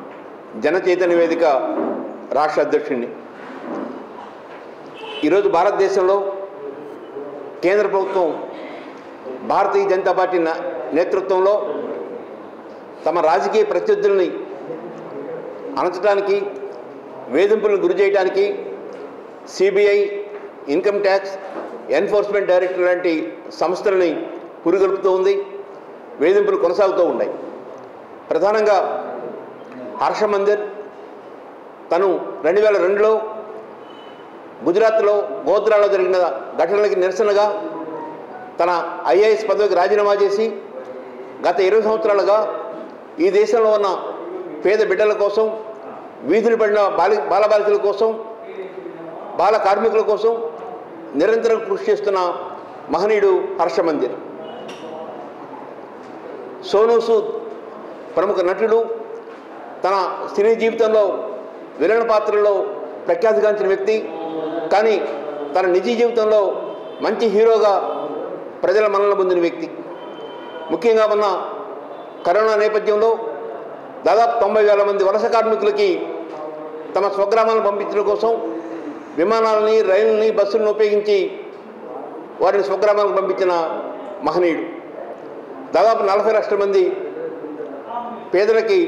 జన చైతన్య వేదిక రాష్ట్ర అధ్యక్షుడిని ఈరోజు భారతదేశంలో కేంద్ర ప్రభుత్వం భారతీయ జనతా పార్టీ నా- నేతృత్వంలో తమ రాజకీయ ప్రత్యర్థుల్ని అణచడానికి వేధింపులను గురి చేయడానికి CBI income tax enforcement director లాంటి సంస్థలని పురుగొల్పుతూ ఉంది వేధింపులు కొనసాగుతూ ఉన్నాయి ప్రధానంగా హర్ష మందిర్ తను రెండు వేల రెండులో గుజరాత్లో గోత్రాలో జరిగిన ఘటనలకి నిరసనగా తన ఐఏఎస్ పదవికి రాజీనామా చేసి గత ఇరవై సంవత్సరాలుగా ఈ దేశంలో ఉన్న పేద బిడ్డల కోసం వీధులు పడిన బాలి బాలబాలికల కోసం బాల కార్మికుల కోసం నిరంతరం కృషి చేస్తున్న మహనీయుడు హర్ష మందిర్ సోనూ సూద్ ప్రముఖ నటుడు తన సినీ జీవితంలో విలన పాత్రలో ప్రఖ్యాతిగాంచిన వ్యక్తి కానీ తన నిజ జీవితంలో మంచి హీరోగా ప్రజల మనల్ని పొందిన వ్యక్తి ముఖ్యంగా మొన్న కరోనా నేపథ్యంలో దాదాపు తొంభై వేల మంది వలస కార్మికులకి తమ స్వగ్రామాలను పంపించడం కోసం విమానాలని రైళ్ళని బస్సులను ఉపయోగించి వారిని స్వగ్రామాలకు పంపించిన మహనీయుడు దాదాపు నలభై లక్షల మంది పేదలకి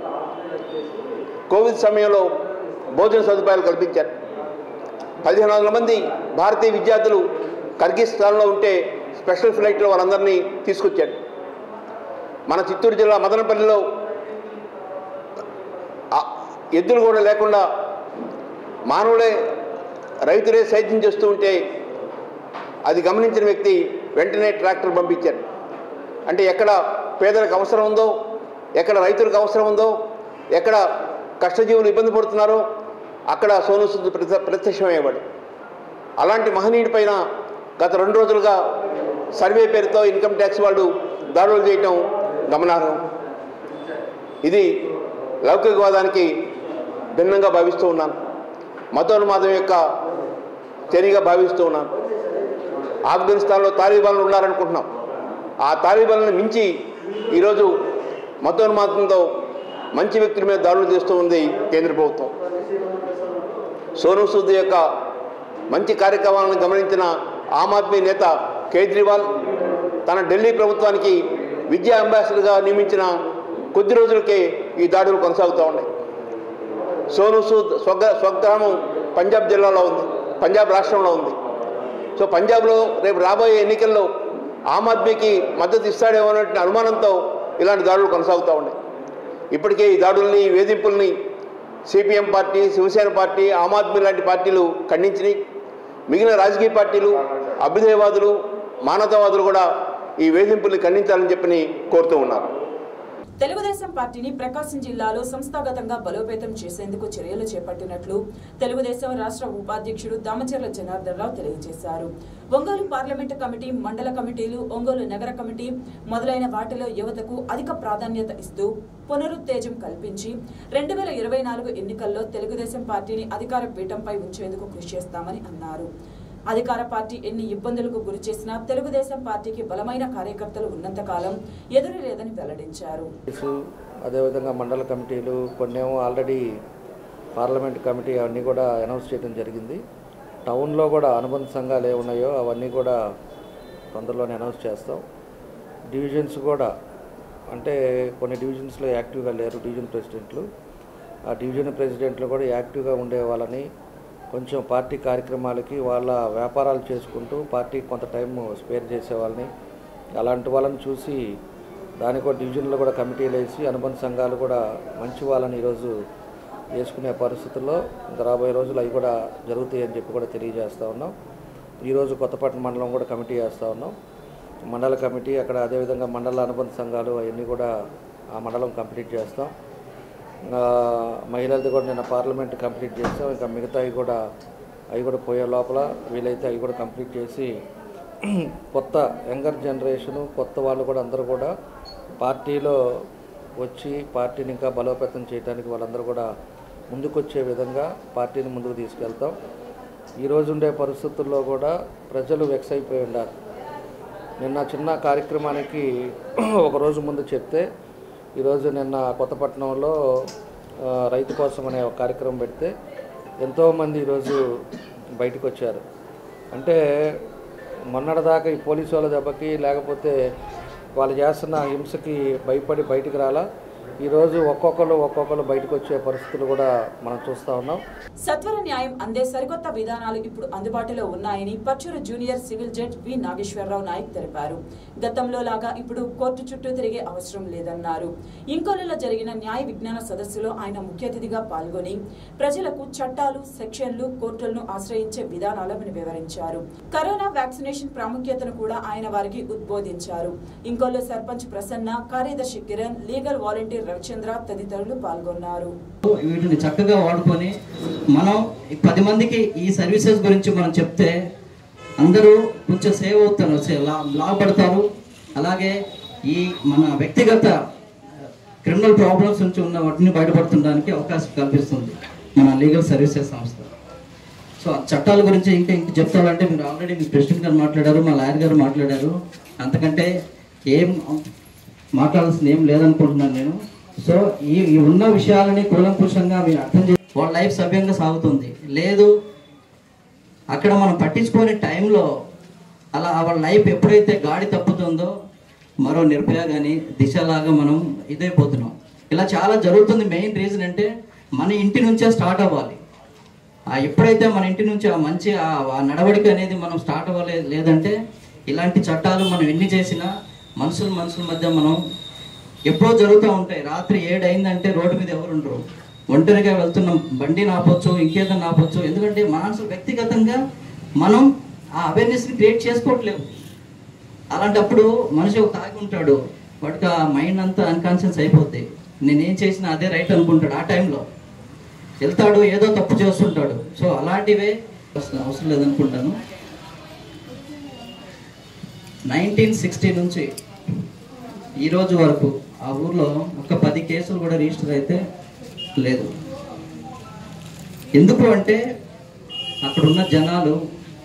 కోవిడ్ సమయంలో భోజన సదుపాయాలు కల్పించారు పదిహేను వందల మంది భారతీయ విద్యార్థులు కర్గిస్తాన్లో ఉంటే స్పెషల్ ఫ్లైట్లో వాళ్ళందరినీ తీసుకొచ్చాడు మన చిత్తూరు జిల్లా మదనపల్లిలో ఆ ఎద్దులు కూడా లేకుండా మానవులే రైతులే సేద్యం చేస్తూ ఉంటే అది గమనించిన వ్యక్తి వెంటనే ట్రాక్టర్ పంపించారు అంటే ఎక్కడ పేదలకు అవసరం ఉందో ఎక్కడ రైతులకు అవసరం ఉందో ఎక్కడ కష్టజీవులు ఇబ్బంది పడుతున్నారో అక్కడ సోను సూద్ ప్రత్య ప్రత్యక్షమయ్యేవాడు అలాంటి మహనీయుడి పైన గత రెండు రోజులుగా సర్వే పేరుతో ఇన్కమ్ ట్యాక్స్ వాళ్ళు దాడులు చేయటం గమనార్హం ఇది లౌకికవాదానికి భిన్నంగా భావిస్తూ ఉన్నాను మతోన్మాదం యొక్క చర్యగా భావిస్తూ ఉన్నాను ఆఫ్ఘనిస్తాన్లో తాలిబాన్లు ఉన్నారనుకుంటున్నాం ఆ తాలిబాన్లను మించి ఈరోజు మతోన్మాదంతో మంచి వ్యక్తుల మీద దాడులు చేస్తూ ఉంది కేంద్ర ప్రభుత్వం సోను సూద్ యొక్క మంచి కార్యక్రమాలను గమనించిన ఆమ్ ఆద్మీ నేత కేజ్రీవాల్ తన ఢిల్లీ ప్రభుత్వానికి విద్యా అంబాసిడర్గా నియమించిన కొద్ది రోజులకే ఈ దాడులు కొనసాగుతూ ఉన్నాయి సోను సూద్ స్వగ్ర స్వగ్రామం పంజాబ్ జిల్లాలో ఉంది పంజాబ్ రాష్ట్రంలో ఉంది సో పంజాబ్లో రేపు రాబోయే ఎన్నికల్లో ఆమ్ ఆద్మీకి మద్దతు ఇస్తాడేమో అనే అనుమానంతో ఇలాంటి దాడులు కొనసాగుతూ ఉన్నాయి ఇప్పటికే ఈ దాడుల్ని ఈ వేధింపుల్ని CPM party Shiv Sena party Aam Aadmi లాంటి పార్టీలు ఖండించినాయి మిగిలిన రాజకీయ పార్టీలు అభ్యుదయవాదులు మానవతావాదులు కూడా ఈ వేధింపుల్ని ఖండించాలని చెప్పని కోరుతూ ఉన్నారు తెలుగుదేశం పార్టీని ప్రకాశం జిల్లాలో సంస్థాగతంగా బలోపేతం చేసేందుకు చర్యలు చేపట్టినట్లు తెలుగుదేశం రాష్ట్ర ఉపాధ్యక్షుడు దామచర్ల జనార్దన్ రావు తెలియజేశారు ఒంగోలు పార్లమెంటు కమిటీ మండల కమిటీలు ఒంగోలు నగర కమిటీ మొదలైన వాటిలో యువతకు అధిక ప్రాధాన్యత ఇస్తూ పునరుత్తేజం కల్పించి రెండు వేల ఇరవై నాలుగు ఎన్నికల్లో తెలుగుదేశం పార్టీని అధికార పీఠంపై ఉంచేందుకు కృషి చేస్తామని అన్నారు అధికార పార్టీ ఎన్ని ఇబ్బందులకు గురి చేసినా తెలుగుదేశం పార్టీకి బలమైన కార్యకర్తలు ఉన్నంతకాలం ఎదురు లేదని వెల్లడించారు కేసు అదేవిధంగా మండల కమిటీలు కొన్నేమో ఆల్రెడీ పార్లమెంట్ కమిటీ అవన్నీ కూడా అనౌన్స్ చేయడం జరిగింది టౌన్లో కూడా అనుబంధ సంఘాలు ఏ ఉన్నాయో అవన్నీ కూడా తొందరలోనే అనౌన్స్ చేస్తాం డివిజన్స్ కూడా అంటే కొన్ని డివిజన్స్లో యాక్టివ్గా లేరు డివిజన్ ప్రెసిడెంట్లు ఆ డివిజన్ ప్రెసిడెంట్లు కూడా యాక్టివ్గా ఉండే వాళ్ళని కొంచెం పార్టీ కార్యక్రమాలకి వాళ్ళ వ్యాపారాలు చేసుకుంటూ పార్టీ కొంత టైం స్పేర్ చేసే వాళ్ళని అలాంటి వాళ్ళని చూసి దానికి కూడా డివిజన్లో కూడా కమిటీలు వేసి అనుబంధ సంఘాలు కూడా మంచి వాళ్ళని ఈరోజు వేసుకునే పరిస్థితుల్లో ఇంకా రాబోయే రోజులు అవి కూడా జరుగుతాయి అని చెప్పి కూడా తెలియజేస్తూ ఉన్నాం ఈరోజు కొత్తపట్నం మండలం కూడా కమిటీ వేస్తూ ఉన్నాం మండల కమిటీ అక్కడ అదేవిధంగా మండల అనుబంధ సంఘాలు అవన్నీ కూడా ఆ మండలం కంప్లీట్ చేస్తాం ఆ, మహిళలది కూడా నిన్న పార్లమెంట్ కంప్లీట్ చేస్తాం ఇంకా మిగతావి కూడా అవి కూడా పోయే లోపల వీలైతే అవి కూడా కంప్లీట్ చేసి కొత్త యంగర్ జనరేషను కొత్త వాళ్ళు కూడా అందరూ కూడా పార్టీలో వచ్చి పార్టీని ఇంకా బలోపేతం చేయడానికి వాళ్ళందరూ కూడా ముందుకొచ్చే విధంగా పార్టీని ముందుకు తీసుకెళ్తాం ఈరోజు ఉండే పరిస్థితుల్లో కూడా ప్రజలు వెక్స్ అయిపోయి ఉన్నారు నిన్న చిన్న కార్యక్రమానికి ఒక రోజు ముందు చెప్తే ఈరోజు నిన్న కొత్తపట్నంలో ఆ, రైతు కోసం అనే ఒక కార్యక్రమం పెడితే ఎంతోమంది ఈరోజు బయటకు వచ్చారు అంటే మొన్నటిదాకా ఈ పోలీసు వాళ్ళ దెబ్బకి లేకపోతే వాళ్ళు చేస్తున్న హింసకి భయపడి బయటికి రాలా ఈరోజు ఒక్కొక్కరు ఒక్కొక్కరు బయటకు వచ్చే పరిస్థితులు కూడా మనం చూస్తూ ఉన్నాం సత్వర న్యాయం అందే సరికొత్త విధానాలు ఇప్పుడు అందుబాటులో ఉన్నాయని Pachchuru junior civil judge V Nageswararao Naik తెలిపారు గతంలో లాగా ఇప్పుడు కోర్టు చుట్టూ తిరిగే అవసరం లేదన్నారు ఇంకోలలో జరిగిన న్యాయ విజ్ఞాన సదస్సులో ఆయన ముఖ్య అతిథిగా పాల్గొని ప్రజలకు చట్టాలు సెక్షన్లు కోర్టులను ఆశ్రయించే విధానాలను వివరించారు కరోనా వ్యాక్సినేషన్ ప్రాముఖ్యతను కూడా ఆయన వారికి ఉద్బోధించారు ఇంకోలో సర్పంచ్ ప్రసన్న కార్యదర్శి కిరణ్ లీగల్ వాలంటీర్ రవిచంద్ర తదితరులు పాల్గొన్నారు వీటిని చక్కగా వాడుకొని మనం ఈ పది మందికి ఈ సర్వీసెస్ గురించి మనం చెప్తే అందరూ కొంచెం సేవ్ అవుతారు సే- లా- లాభపడతారు అలాగే ఈ మన వ్యక్తిగత క్రిమినల్ ప్రాబ్లమ్స్ నుంచి ఉన్న వాటిని బయటపడుతుండడానికి అవకాశం కల్పిస్తుంది మన లీగల్ సర్వీసెస్ సంస్థ సో ఆ చట్టాల గురించి ఇంకా ఇంకా చెప్తారంటే మీరు ఆల్రెడీ మీ ప్రెసిడెంట్ గారు మాట్లాడారు మా లాయర్ గారు మాట్లాడారు అంతకంటే ఏం మాట్లాడాల్సింది ఏం లేదనుకుంటున్నాను నేను సో ఈ ఈ ఉన్న విషయాలని కూలంకుషంగా మీరు అర్థం చేసి వాళ్ళ లైఫ్ సవ్యంగా సాగుతుంది లేదు అక్కడ మనం పట్టించుకునే టైంలో అలా వాళ్ళ లైఫ్ ఎప్పుడైతే గాడి తప్పుతుందో మరో నిర్భయ కానీ దిశలాగా మనం ఇదైపోతున్నాం ఇలా చాలా జరుగుతుంది మెయిన్ రీజన్ అంటే మన ఇంటి నుంచే స్టార్ట్ అవ్వాలి ఆ ఎప్పుడైతే మన ఇంటి నుంచి ఆ మంచి ఆ ఆ నడవడిక అనేది మనం స్టార్ట్ అవ్వలే లేదంటే ఇలాంటి చట్టాలు మనం ఎన్ని చేసినా మనుషుల మనుషుల మధ్య మనం ఎప్పుడో జరుగుతూ ఉంటాయి రాత్రి ఏడు అయిందంటే రోడ్డు మీద ఎవరు ఉండరు ఒంటరిగా వెళ్తున్నాం బండి నాపొచ్చు ఇంకేదో నాపొచ్చు ఎందుకంటే మనసు వ్యక్తిగతంగా మనం ఆ అవేర్నెస్ని క్రియేట్ చేసుకోవట్లేవు అలాంటప్పుడు మనిషి ఒక తాగి ఉంటాడు వాడికి ఆ మైండ్ అంతా అన్కాన్షియస్ అయిపోద్ది నేనేం చేసినా అదే రైట్ అనుకుంటాడు ఆ టైంలో వెళ్తాడు ఏదో తప్పు చేస్తుంటాడు సో అలాంటివే అసలు అవసరం లేదనుకుంటాను నైన్టీన్ సిక్స్టీ నుంచి ఈ రోజు వరకు ఆ ఊర్లో ఒక పది కేసులు కూడా రిజిస్టర్ అయితే లేదు ఎందుకు అంటే అక్కడున్న జనాలు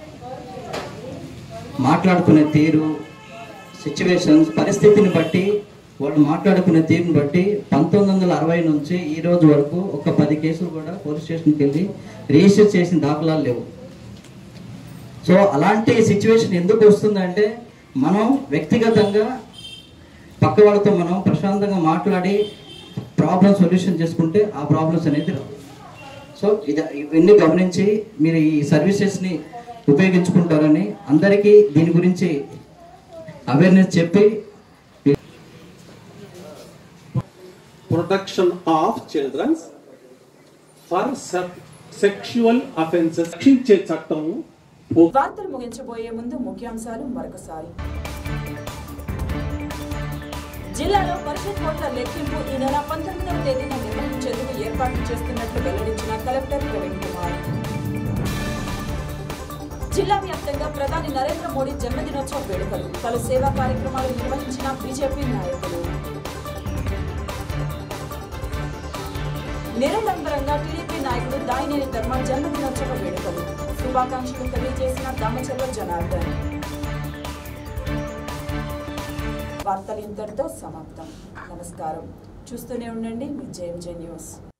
మాట్లాడుకునే తీరు సిచ్యువేషన్స్ పరిస్థితిని బట్టి వాళ్ళు మాట్లాడుకునే తీరుని బట్టి పంతొమ్మిది వందల అరవై నుంచి ఈ రోజు వరకు ఒక పది కేసులు కూడా పోలీస్ స్టేషన్కి వెళ్ళి రిజిస్టర్ చేసిన దాఖలాలు లేవు సో అలాంటి సిచ్యువేషన్ ఎందుకు వస్తుందంటే మనం వ్యక్తిగతంగా పక్క వాళ్ళతో మనం ప్రశాంతంగా మాట్లాడి ప్రాబ్లం సొల్యూషన్ చేసుకుంటే ఆ ప్రాబ్లమ్స్ అనేది రావు సో ఇది ఇవన్నీ గమనించి మీరు ఈ సర్వీసెస్ని ఉపయోగించుకుంటారని అందరికీ దీని గురించి అవేర్నెస్ చెప్పి protection of childrens for sexual offences రక్షించే చట్టం వార్తలు ముగించబోయే ముందు ముఖ్యాంశాలు మరొకసారి జిల్లాలో పరిషత్ ఓట్ల లెక్కింపు ఈ నెల పంతొమ్మిదవ తేదీన నిర్వహించేందుకు ఏర్పాట్లు చేస్తున్నట్లు వెల్లడించిన కలెక్టర్ ప్రవీణ్ కుమార్ జిల్లా వ్యాప్తంగా ప్రధాని నరేంద్ర మోడీ జన్మదినోత్సవ వేడుకలు పలు సేవా కార్యక్రమాలు నిర్వహించిన బీజేపీ నాయకులు నిరాడంబరంగా టీడీపీ నాయకుడు దాయినేని ధర్మ జన్మదినోత్సవ వేడుకలు శుభాకాంక్షలు తెలియజేసిన దామచర్ల జనార్దన్ వార్తలు ఇంతటితో సమాప్తం నమస్కారం చూస్తూనే ఉండండి మీ జేఎంజే న్యూస్